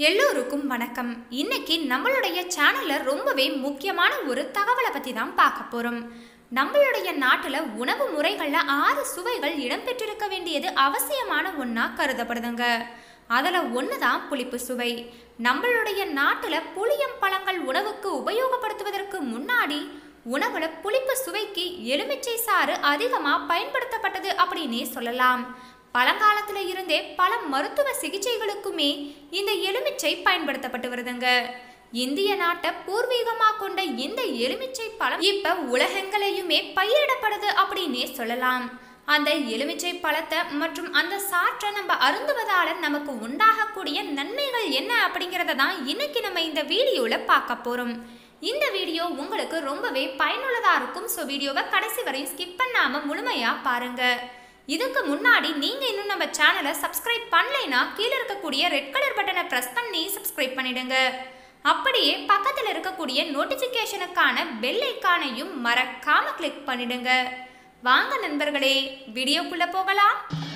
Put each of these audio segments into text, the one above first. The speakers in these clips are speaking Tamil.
எல்லோருக்கும் வணக்கம் இன்னைக்கு நம்மளுடைய சேனல்ல ரொம்பவே முக்கியமான ஒரு தகவலை பத்தி தான் பார்க்க போறோம் நம்மளுடைய நாட்டுல உணவு முறைகள்ல ஆறு சுவைகள் இடம்பெற்றிருக்க வேண்டியது அவசியமான ஒண்ணா கருதப்படுதுங்க அதுல ஒன்று தான் புளிப்பு சுவை நம்மளுடைய நாட்டுல புளியம் பழங்கள் உணவுக்கு உபயோகப்படுத்துவதற்கு முன்னாடி உணவுல புளிப்பு சுவைக்கு எலுமிச்சை சாறு அதிகமா பயன்படுத்தப்பட்டது அப்படின்னே சொல்லலாம் பழங்காலத்துல இருந்தே பல மருத்துவ சிகிச்சைகளுக்குமே இந்த எலுமிச்சை பயன்படுத்தப்பட்டு வருதுங்க இந்திய நாட்டை பூர்வீகமா கொண்ட இந்த எலுமிச்சை பழம் இப்ப உலகங்களையுமே பயிரிடப்படுது அப்படின்னே சொல்லலாம் அந்த எலுமிச்சை பழத்தை மற்றும் அந்த சாற்றை நம்ம அருந்துவதால நமக்கு உண்டாகக்கூடிய நன்மைகள் என்ன அப்படிங்கிறத தான் இன்னைக்கு நம்ம இந்த வீடியோல பார்க்க போறோம் இந்த வீடியோ உங்களுக்கு ரொம்பவே பயனுள்ளதா இருக்கும் ஸோ வீடியோவை கடைசி வரையும் ஸ்கிப் பண்ணாம முழுமையா பாருங்க இதுக்கு முன்னாடி நீங்க இன்னும் நம்ம சேனலை சப்ஸ்கிரைப் பண்ணலைனா கீழே இருக்கக்கூடிய ரெட் கலர் பட்டனை பிரஸ் பண்ணி சப்ஸ்கிரைப் பண்ணிடுங்க அப்படியே பக்கத்தில் இருக்கக்கூடிய நோட்டிஃபிகேஷனுக்கான பெல் ஐக்கானையும் மறக்காம கிளிக் பண்ணிடுங்க வாங்க நண்பர்களே வீடியோக்குள்ள போகலாம்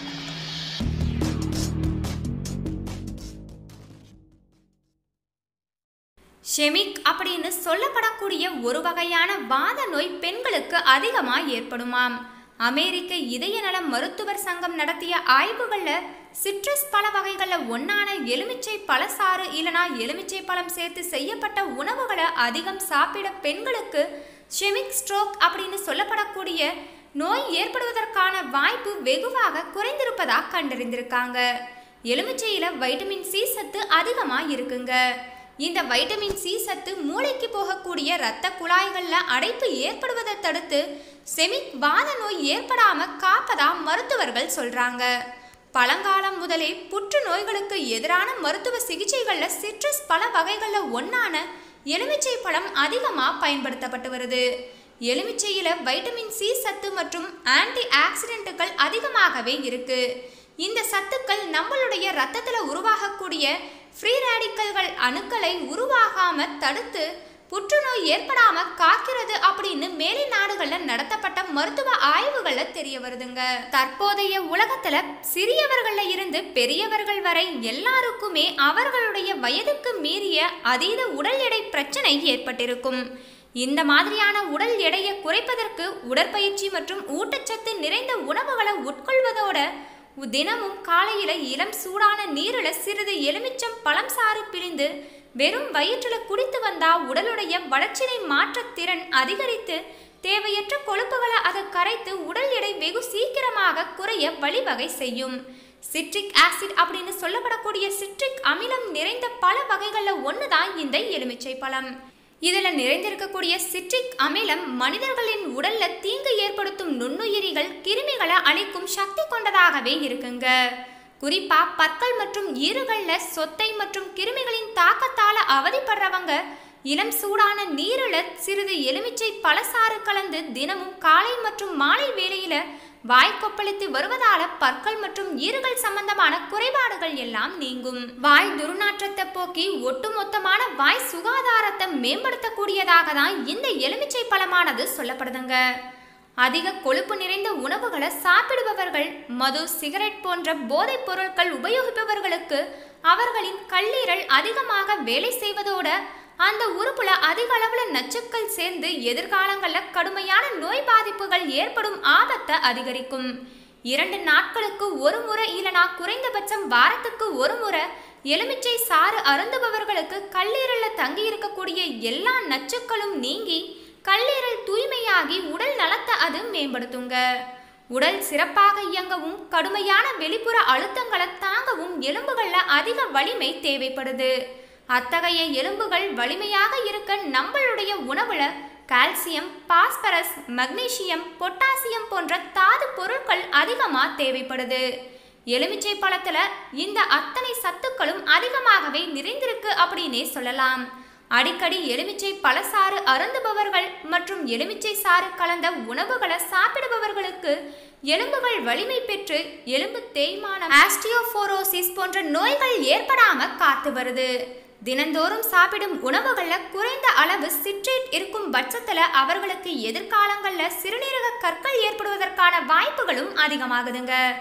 ஷெமிக் அப்படின்னு சொல்லப்படக்கூடிய ஒரு வகையான வாத நோய் பெண்களுக்கு அதிகமாக ஏற்படுமாம் அமெரிக்க இதய நல மருத்துவர் சங்கம் நடத்திய ஆய்வுகளில் சிட்ரஸ் பழ வகைகளில் ஒன்றான எலுமிச்சை பழசாறு இல்லனா எலுமிச்சை பழம் சேர்த்து செய்யப்பட்ட உணவுகளை அதிகம் சாப்பிட பெண்களுக்கு ஷெமிக் ஸ்ட்ரோக் அப்படின்னு சொல்லப்படக்கூடிய நோய் ஏற்படுவதற்கான வாய்ப்பு வெகுவாக குறைந்திருப்பதாக கண்டறிந்திருக்காங்க எலுமிச்சையில் வைட்டமின் சி சத்து அதிகமாக இருக்குங்க இந்த வைட்டமின் சி சத்து மூளைக்கு போகக்கூடிய இரத்த குழாய்களில் அடைப்பு ஏற்படுவதை தடுத்து செமிக் வாத நோய் ஏற்படாம காப்பதா மருத்துவர்கள் சொல்றாங்க பழங்காலம் முதலே புற்றுநோய்களுக்கு எதிரான மருத்துவ சிகிச்சைகளில் சிட்ரஸ் பல வகைகளில் ஒன்றான எலுமிச்சை பழம் அதிகமாக பயன்படுத்தப்பட்டு வருது எலுமிச்சையில் வைட்டமின் சி சத்து மற்றும் ஆன்டி ஆக்சிடென்ட்டுகள் அதிகமாகவே இருக்கு இந்த சத்துக்கள் நம்மளுடைய ரத்தத்தில் உருவாகக்கூடிய ஃப்ரீ ரேடிக்கல்கள் அணுக்களை உருவாகாம தடுத்து புற்றுநோய் ஏற்படாம காக்கிறது அப்படின்னு மேலை நாடுகள்ல நடத்தப்பட்ட மருத்துவ ஆய்வுகள்ல தெரிய வருதுங்க தற்போதைய உலகத்துல சிறியவர்கள்ல இருந்து பெரியவர்கள் வரை எல்லாருக்குமே அவர்களுடைய வயதுக்கு மீறிய அதீத உடல் எடை பிரச்சனை ஏற்பட்டிருக்கும் இந்த மாதிரியான உடல் எடையை குறைப்பதற்கு உடற்பயிற்சி மற்றும் ஊட்டச்சத்து நிறைந்த உணவுகளை உட்கொள்வதோட தினமும் காலையில இளம் சூடான நீரில சிறிது எலுமிச்சம் பழம் சாறு பிழிந்து வெறும் வயிற்றுல குடித்து வந்தா உடலுடைய வளர்ச்சிதை மாற்ற திறன் அதிகரித்து தேவையற்ற கொழுப்புகளை அதை கரைத்து உடல் எடை வெகு சீக்கிரமாக குறைய வழிவகை செய்யும் சிட்ரிக் ஆசிட் அப்படின்னு சொல்லப்படக்கூடிய சிட்ரிக் அமிலம் நிறைந்த பல வகைகளில் ஒன்று தான் இந்த எலுமிச்சை பழம் இதில் நிறைந்திருக்கக்கூடிய சிட்ரிக் அமிலம் மனிதர்களின் உடல்ல தீங்கு ஏற்படுத்தும் நுண்ணுயிரிகள் கிருமிகளை அழிக்கும் சக்தி கொண்டதாகவே இருக்குங்க குறிப்பா பற்கள் மற்றும் ஈறுகள்ல சொத்தை மற்றும் கிருமிகளின் தாக்கத்தால அவதிப்படுறவங்க இளம் சூடான நீரில சிறிது எலுமிச்சை பழசாறு கலந்து தினமும் காலை மற்றும் மாலை வேளையில வாய் கொப்பளித்து வருவதால பற்கள் மற்றும் ஈறுகள் சம்பந்தமான குறைபாடுகள் எல்லாம் நீங்கும் வாய் துர்நாற்றத்தை போக்கி ஒட்டுமொத்தமான வாய் சுகாதாரத்தை மேம்படுத்தக்கூடியதாக தான் இந்த எலுமிச்சை பழமானது சொல்லப்படுதுங்க அதிக கொழுப்பு நிறைந்த உணவுகளை சாப்பிடுபவர்கள் மது சிகரெட் போன்ற போதைப் பொருட்கள் உபயோகிப்பவர்களுக்கு அவர்களின் கல்லீரல் அதிகமாக வேலை செய்வதோட அந்த உறுப்புல அதிக அளவுல நச்சுக்கள் சேர்ந்து எதிர்காலங்கள்ல கடுமையான நோய் பாதிப்புகள் ஏற்படும் ஆபத்தை அதிகரிக்கும் இரண்டு நாட்களுக்கு ஒரு முறை இல்லனா குறைந்தபட்சம் வாரத்துக்கு ஒரு முறை எலுமிச்சை சாறு அருந்துபவர்களுக்கு கல்லீரல்ல தங்கி இருக்கக்கூடிய எல்லா நச்சுக்களும் நீங்கி கல்லீரல் தூய்மையாகி உடல் நலத்தை அது மேம்படுத்துங்க உடல் சிறப்பாக இயங்கவும் கடுமையான வெளிப்புற அழுத்தங்களை தாங்கவும் எலும்புகள்ல அதிக வலிமை தேவைப்படுது அத்தகைய எலும்புகள் வலிமையாக இருக்க நம்மளுடைய உணவுல கால்சியம் பாஸ்பரஸ் மக்னீசியம் பொட்டாசியம் போன்ற தாது பொருட்கள் அதிகமாக தேவைப்படுது எலுமிச்சை பழத்துல இந்த அத்தனை சத்துக்களும் அதிகமாகவே நிறைந்திருக்கு அப்படின்னே சொல்லலாம் அடிக்கடி எலுமிச்சை பழசாறு அருந்துபவர்கள் மற்றும் எலுமிச்சை சாறு கலந்த உணவுகளை சாப்பிடுபவர்களுக்கு எலும்புகள் வலிமை பெற்று எலும்பு தேய்மானம் ஆஸ்டியோபோரோசிஸ் போன்ற நோய்கள் ஏற்படாம காத்து வருது தினந்தோறும் சாப்பிடும் உணவுகள்ல குறைந்த அளவு சிட்ரேட் இருக்கும் பட்சத்துல அவர்களுக்கு எதிர்காலங்கள்ல சிறுநீரக கற்கள் ஏற்படுவதற்கான வாய்ப்புகளும் அதிகமாகுதுங்க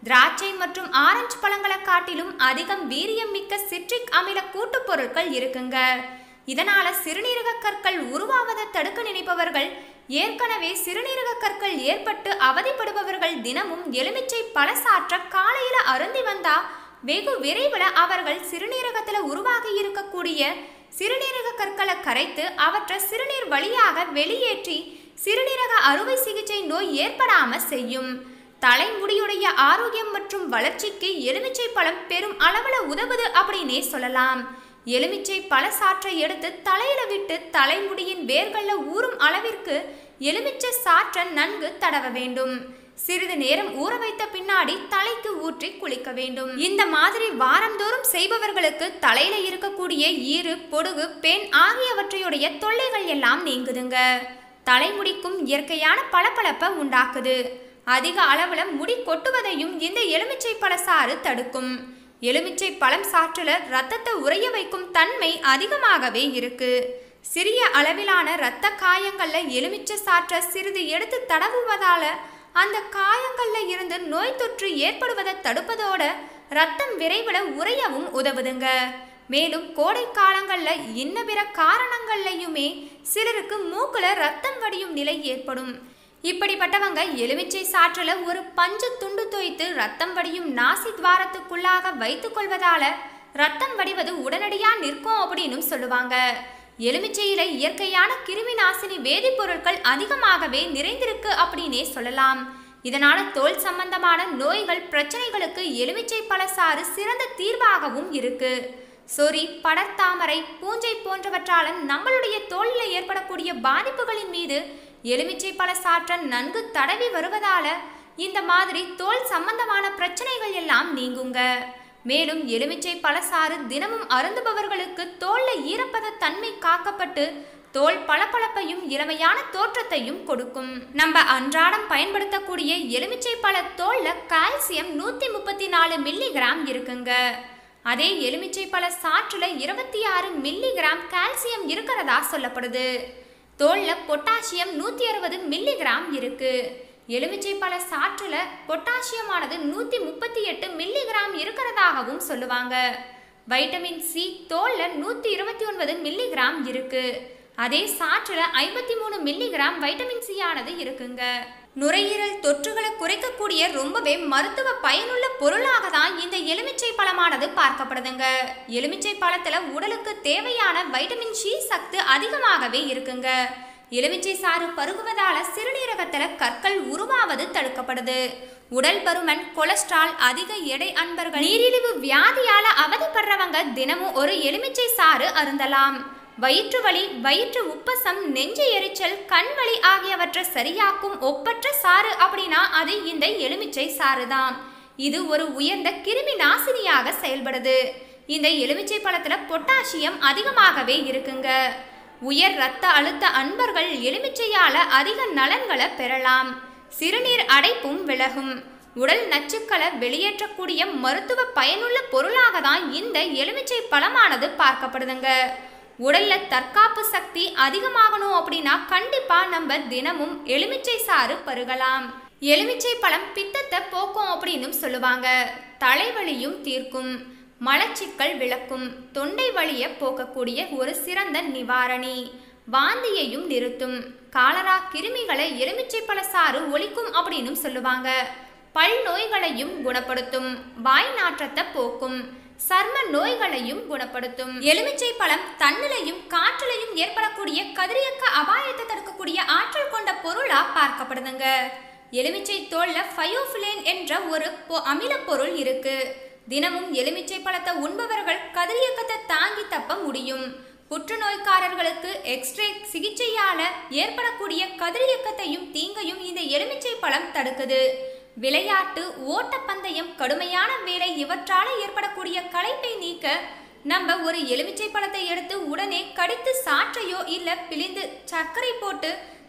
திராட்சை மற்றும் ஆரஞ்சு பழங்களை காட்டிலும் அதிகம் வீரியம் மிக்க சிட்ரிக் அமில கூட்டுப் பொருட்கள் இருக்குங்க இதனால சிறுநீரக கற்கள் உருவாவதை தடுக்க நினைப்பவர்கள் ஏற்கனவே சிறுநீரக கற்கள் ஏற்பட்டு அவதிப்படுபவர்கள் தினமும் எலுமிச்சை பழசாற்ற காலையில அருந்தி வந்தா வெகு விரைவில் அவர்கள் சிறுநீரகத்துல உருவாகி இருக்கக்கூடிய சிறுநீரக கற்களை கரைத்து அவற்றை சிறுநீர் வழியாக வெளியேற்றி சிறுநீரக அறுவை சிகிச்சை நோய் ஏற்படாம செய்யும் தலைமுடியுடைய ஆரோக்கியம் மற்றும் வளர்ச்சிக்கு எலுமிச்சை பழம் பெரும் அளவுல உதவுது அப்படின்னே சொல்லலாம் எலுமிச்சை பழச்சாற்றை எடுத்து தலையில விட்டு தலைமுடியின் வேர்கள்ல ஊறும் அளவிற்கு எலுமிச்சை சாற்றை நன்கு தடவ வேண்டும் சிறிது நேரம் ஊற வைத்த பின்னாடி தலைக்கு ஊற்றி குளிக்க வேண்டும் இந்த மாதிரி வாரந்தோறும் செய்பவர்களுக்கு தலையில இருக்கக்கூடிய ஈறு பொடுகு பெண் ஆகியவற்றையுடைய தொல்லைகள் எல்லாம் நீங்குதுங்க தலைமுடிக்கும் இயற்கையான பளபளப்பை உண்டாக்குது அதிக அளவுல முடி கொட்டுவதையும் இந்த எலுமிச்சை பழசாறு தடுக்கும் எலுமிச்சை பழம் சாற்றுல ரத்தத்தை உறைய வைக்கும் தன்மை அதிகமாகவே இருக்கு சிறிய அளவிலான இரத்த காயங்கள்ல எலுமிச்சை சாற்றை சிறிது எடுத்து தடவுவதால அந்த காயங்கள்ல இருந்து நோய் தொற்று ஏற்படுவதை தடுப்பதோட ரத்தம் விரைவில் உறையவும் உதவுதுங்க மேலும் கோடை காலங்கள்ல இன்ன பிற காரணங்கள்லையுமே சிலருக்கு மூக்குல ரத்தம் வடியும் நிலை ஏற்படும் இப்படிப்பட்டவங்க எலுமிச்சை சாற்றுல ஒரு பஞ்சு துண்டு தோய்த்து ரத்தம் வடியும் நாசி துவாரத்துக்குள்ளாக வைத்துக் கொள்வதால ரத்தம் வடிவது உடனடியா நிற்கும் அப்படின்னு சொல்லுவாங்க எலுமிச்சையில இயற்கையான கிருமி நாசினி வேதிப்பொருட்கள் அதிகமாகவே நிறைந்திருக்கு அப்படின்னே சொல்லலாம் இதனால தோல் சம்பந்தமான நோய்கள் பிரச்சனைகளுக்கு எலுமிச்சை பழசாறு சிறந்த தீர்வாகவும் இருக்கு சொறி படர்தாமரை பூஞ்சை போன்றவற்றால நம்மளுடைய தோலில் ஏற்படக்கூடிய பாதிப்புகளின் மீது எலுமிச்சை பழ சாற்ற நன்கு தடவி வருவதால இந்த மாதிரி தோல் சம்பந்தமான பிரச்சனைகள் எல்லாம் நீங்குங்க மேலும் எலுமிச்சை பழசாறு தினமும் அருந்துபவர்களுக்கு தோல்ல ஈரப்பத தன்மை காக்கப்பட்டு தோல் பளபளப்பையும் இளமையான தோற்றத்தையும் கொடுக்கும் நம்ம அன்றாடம் பயன்படுத்தக்கூடிய எலுமிச்சை பழ தோல்ல கால்சியம் நூத்தி முப்பத்தி நாலு மில்லிகிராம் இருக்குங்க அதே எலுமிச்சை பழ சாற்றுல இருபத்தி ஆறு மில்லிகிராம் கால்சியம் இருக்கிறதா சொல்லப்படுது தோல்ல பொட்டாசியம் நூற்றி அறுபது மில்லிகிராம் இருக்கு எலுமிச்சை பழ சாற்றுல பொட்டாசியமானது நூற்றி முப்பத்தி எட்டு மில்லிகிராம் இருக்கிறதாகவும் சொல்லுவாங்க வைட்டமின் சி தோல்ல நூற்றி இருபத்தி ஒன்பது மில்லிகிராம் இருக்கு அதே சாற்றுல ஐம்பத்தி மூணு மில்லிகிராம் வைட்டமின் சி ஆனது இருக்குங்க நுரையீரல் தொற்றுகளை குறைக்கக்கூடிய ரொம்பவே மருத்துவ பயனுள்ள பொருளாக தான் இந்த எலுமிச்சை பழமானது பார்க்கப்படுதுங்க எலுமிச்சை பழத்துல உடலுக்கு தேவையான வைட்டமின் சி சத்து அதிகமாகவே இருக்குங்க எலுமிச்சை சாறு பருகுவதால சிறுநீரகத்துல கற்கள் உருவாவது தடுக்கப்படுது உடல் பருமன் கொலஸ்ட்ரால் அதிக எடை அன்பர்கள் நீரிழிவு வியாதியால அவதிப்படுறவங்க தினமும் ஒரு எலுமிச்சை சாறு அருந்தலாம் வயிற்று வலி வயிற்று உப்பசம் நெஞ்சு எரிச்சல் கண் வலி ஆகியவற்றை சரியாக்கும் ஒப்பற்ற சாறு அப்படின்னா அது இந்த எலுமிச்சை சாறு தான் இது ஒரு உயர்ந்த கிருமி நாசினியாக செயல்படுது இந்த எலுமிச்சை பழத்துல பொட்டாசியம் அதிகமாகவே இருக்குங்க உயர் இரத்த அழுத்த அன்பர்கள் எலுமிச்சையால அதிக நலன்களை பெறலாம் சிறுநீர் அடைப்பும் விலகும் உடல் நச்சுக்களை வெளியேற்றக்கூடிய மருத்துவ பயனுள்ள பொருளாக தான் இந்த எலுமிச்சை பழமானது பார்க்கப்படுதுங்க உடல்ல தற்காப்பு சக்தி அதிகமாகணும் அப்படின்னா கண்டிப்பா நம்ம தினமும் எலுமிச்சை சாறு பருகலாம் எலுமிச்சை பழம் பித்தத்தை போக்கும் அப்படின்னும் சொல்லுவாங்க தலைவலியும் தீர்க்கும் மலச்சிக்கல் விளக்கும் தொண்டை வலியை போக்கக்கூடிய ஒரு சிறந்த நிவாரணி வாந்தியையும் நிறுத்தும் காலரா கிருமிகளை எலுமிச்சை பழ சாறு ஒழிக்கும் அப்படின்னும் சொல்லுவாங்க பல் நோய்களையும் குணப்படுத்தும் வாய் நாற்றத்தை போக்கும் சர்ம நோய்களையும் குணப்படுத்தும் எலுமிச்சை பழம் தன்னிலையும் காற்றிலையும் ஏற்படக்கூடிய கதிரியக்க அபாயத்தை தடுக்கக்கூடிய ஆற்றல் கொண்ட பொருளா பார்க்கப்படுதுங்க எலுமிச்சை தோல்ல ஃபயோஃபிலேன் என்ற ஒரு பொ- அமில பொருள் இருக்கு தினமும் எலுமிச்சை பழத்தை உண்பவர்கள் கதிரியக்கத்தை தாங்கி தப்ப முடியும் புற்றுநோய்க்காரர்களுக்கு எக்ஸ்ரே சிகிச்சையால ஏற்படக்கூடிய கதிரியக்கத்தையும் தீங்கையும் இந்த எலுமிச்சை பழம் தடுக்குது விளையாட்டு ஓட்டப்பந்தயம் கடுமையான வேலை இவற்றால ஏற்படக்கூடிய களைப்பை நீக்க நம்ம ஒரு எலுமிச்சை பழத்தை எடுத்து உடனே கடித்து சாற்றையோ இல்ல பிழிந்து சர்க்கரை போட்டு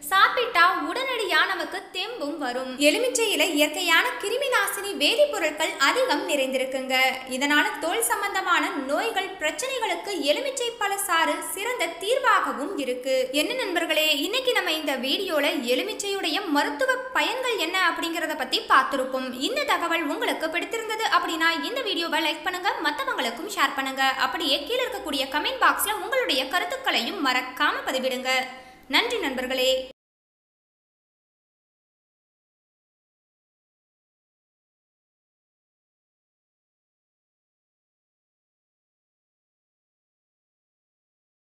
சாப்பிட்டா உடனடியா நமக்கு தெம்பும் வரும் எலுமிச்சையில இயற்கையான கிருமி நாசினி வேதிப்பொருட்கள் அதிகம் நிறைந்திருக்குங்க இதனால தோல் சம்பந்தமான நோய்கள் பிரச்சனைகளுக்கு எலுமிச்சை பழ சாறு சிறந்த தீர்வாகவும் இருக்கு என்ன நண்பர்களே இன்னைக்கு நம்ம இந்த வீடியோல எலுமிச்சையுடைய மருத்துவ பயன்கள் என்ன அப்படிங்கறத பத்தி பார்த்திருப்போம் இந்த தகவல் உங்களுக்கு பிடித்திருந்தது அப்படின்னா இந்த வீடியோவை லைக் பண்ணுங்க மத்தவங்களுக்கும் ஷேர் பண்ணுங்க அப்படியே கீழே இருக்கக்கூடிய கமெண்ட் பாக்ஸ்ல உங்களுடைய கருத்துக்களையும் மறக்காம பதிவிடுங்க நன்றி நண்பர்களே